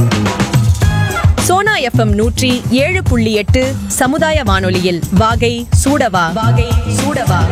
Sona FM நூற்றி ஏழு புள்ளி எட்டு சமுதாய வானொலியில் வாகை சூடவா வாகை சூடவா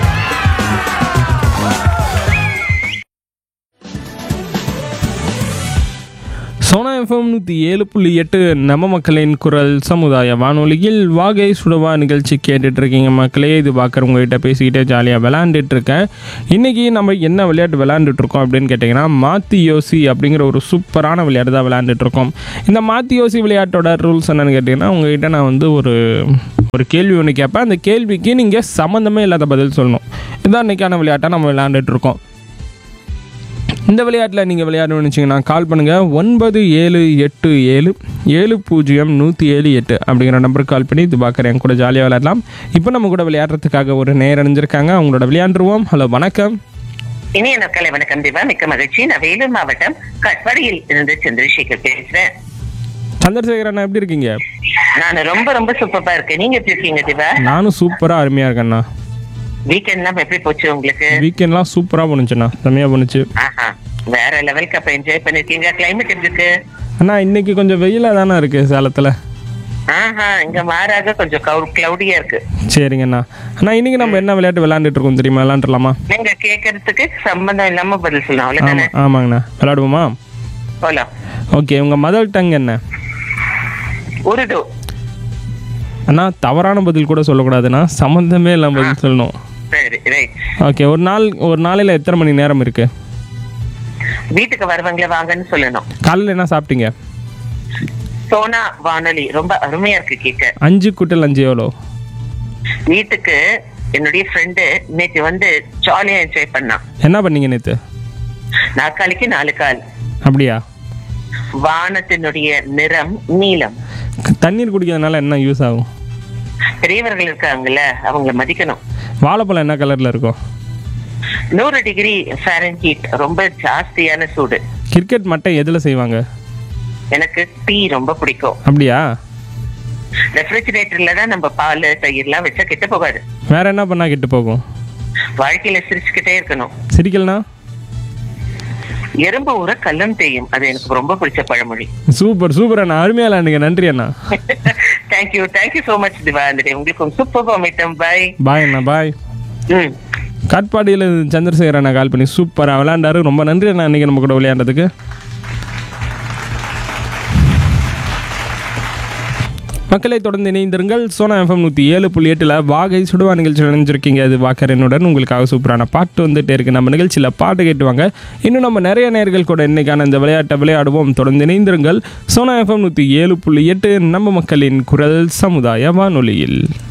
சோனா எஃப்எம் நூற்றி ஏழு புள்ளி எட்டு நம்ம மக்களின் குரல் சமுதாய வானொலியில் வாகை சுடவா நிகழ்ச்சி கேட்டுட்டு இருக்கீங்க மக்களே இது பார்க்குறவங்ககிட்ட பேசிக்கிட்டே ஜாலியாக விளாண்டுட்டு இருக்கேன் இன்றைக்கி நம்ம என்ன விளையாட்டு விளையாண்டுட்டு இருக்கோம் அப்படின்னு கேட்டிங்கன்னா மாத்தி யோசி அப்படிங்கிற ஒரு சூப்பரான விளையாட்டு தான் விளையாண்டுட்டு இருக்கோம் இந்த மாத்தி யோசி விளையாட்டோட ரூல்ஸ் என்னன்னு கேட்டிங்கன்னா உங்ககிட்ட நான் வந்து ஒரு ஒரு கேள்வி ஒன்று கேட்பேன் அந்த கேள்விக்கு நீங்கள் சம்மந்தமே இல்லாத பதில் சொல்லணும் இதான் இன்றைக்கான விளையாட்டை நம்ம விளையாண்டுட்டு இருக்கோம் இந்த விளையாட்டில் நீங்கள் விளையாடணும்னு வச்சிங்கன்னா கால் பண்ணுங்கள் ஒன்பது ஏழு எட்டு ஏழு ஏழு பூஜ்ஜியம் நூற்றி ஏழு எட்டு அப்படிங்கிற நம்பருக்கு கால் பண்ணி இது பார்க்குறேன் என் கூட ஜாலியாக விளையாடலாம் இப்போ நம்ம கூட விளையாடுறதுக்காக ஒரு நேரம் அணிஞ்சிருக்காங்க அவங்களோட விளையாண்டுருவோம் ஹலோ வணக்கம் இனிய நாட்களை வணக்கம் திவா மிக்க மகிழ்ச்சி நான் வேலூர் மாவட்டம் கட்பாடியில் இருந்து சந்திரசேகர் பேசுறேன் சந்திரசேகர் அண்ணா எப்படி இருக்கீங்க நான் ரொம்ப ரொம்ப சூப்பரா இருக்கேன் நீங்க எப்படி இருக்கீங்க திவா நானும் சூப்பராக அருமையாக இருக்கேண்ணா வீக்கெண்ட் எல்லாம் எப்படி போச்சு உங்களுக்கு வீக்கெண்ட்லாம் சூப்பராக பண்ணுச்சுண்ணா செம்மையாக பண்ணுச்சு ஆஹா வேற லெவலுக்கு அப்ப என்ஜாய் பண்ணிருக்கீங்க கிளைமேட் எப்படி இருக்கு அண்ணா இன்னைக்கு கொஞ்சம் வெயிலாக தானே இருக்குது சேலத்தில் ஆஹா இங்க மாறாக கொஞ்சம் கிளவுடியா இருக்கு சரிங்கண்ணா அண்ணா இன்னைக்கு நம்ம என்ன விளையாட்டு விளையாண்டுட்டு இருக்கோம் தெரியுமா விளையாண்டுலாமா நீங்க கேக்குறதுக்கு சம்பந்தம் இல்லாம பதில் சொல்லணும் அவ்வளவுதானே ஆமாம் ஆமாங்கண்ணா விளையாடுவோமா போலாம் ஓகே உங்கள் மதர் டங் என்ன உருது அண்ணா தவறான பதில் கூட சொல்லக்கூடாதுண்ணா சம்மந்தமே இல்லாம பதில் சொல்லணும் சரி ரைட் ஓகே ஒரு நாள் ஒரு நாளையில் எத்தனை மணி நேரம் இருக்கு வீட்டுக்கு வருவாங்களே வாங்கன்னு சொல்லணும் காலையில் என்ன சாப்பிட்டீங்க சோனா வானொலி ரொம்ப அருமையா இருக்கு கேட்க அஞ்சு குட்டல் அஞ்சு எவ்வளோ வீட்டுக்கு என்னுடைய ஃப்ரெண்டு நேற்று வந்து ஜாலியா என்ஜாய் பண்ணான் என்ன பண்ணீங்க நேற்று நாற்காலிக்கு நாலு கால் அப்படியா வானத்தினுடைய நிறம் நீலம் க- தண்ணீர் குடிக்கிறதுனால என்ன யூஸ் ஆகும் பெரியவர்கள் இருக்காங்கல்ல அவங்கள மதிக்கணும் வாழைப்பழம் என்ன கலரில் இருக்கும் நூறு டிகிரி ஃபாரன்ஹீட் ரொம்ப ஜாஸ்தியான சூடு கிரிக்கெட் மட்டை எதில் செய்வாங்க எனக்கு டீ ரொம்ப பிடிக்கும் அப்படியா ரெஃப்ரிஜிரேட்டர்ல தான் நம்ம பால் தயிர்லாம் வச்சா கெட்டு போகாது வேற என்ன பண்ணால் கெட்டு போகும் வாழ்க்கையில சிரிச்சுக்கிட்டே இருக்கணும் சிரிக்கலனா எறும்பு ஊற கல்லம் தேயும் அது எனக்கு ரொம்ப பிடிச்ச பழமொழி சூப்பர் சூப்பர் அண்ணா அருமையாக விளையாண்டுங்க நன்றி அண்ணா thank you thank you so much Diva அந்த உங்களுக்கு சூப்பர் மீட்டம் பாய் பாய் அண்ணா பாய் ம் காட்பாடியில் சந்திரசேகர் அண்ணா கால் பண்ணி சூப்பராக விளையாண்டாரு ரொம்ப நன்றி அண்ணா இன்றைக்கி நம்ம கூட விளையாண்டதுக்கு மக்களை தொடர்ந்து இணைந்திருங்கள் சோனா எஃப்எம் நூற்றி ஏழு புள்ளி எட்டில் வாகை சுடுவா நிகழ்ச்சியில் இணைஞ்சிருக்கீங்க அது வாக்கரனுடன் உங்களுக்காக சூப்பரான பாட்டு வந்துட்டே இருக்கு நம்ம நிகழ்ச்சியில் பாட்டு கேட்டுவாங்க இன்னும் நம்ம நிறைய நேர்கள் கூட இன்னைக்கான இந்த விளையாட்டை விளையாடுவோம் தொடர்ந்து இணைந்திருங்கள் சோனா எஃப்எம் நூற்றி ஏழு புள்ளி எட்டு நம்ம மக்களின் குரல் சமுதாய வானொலியில்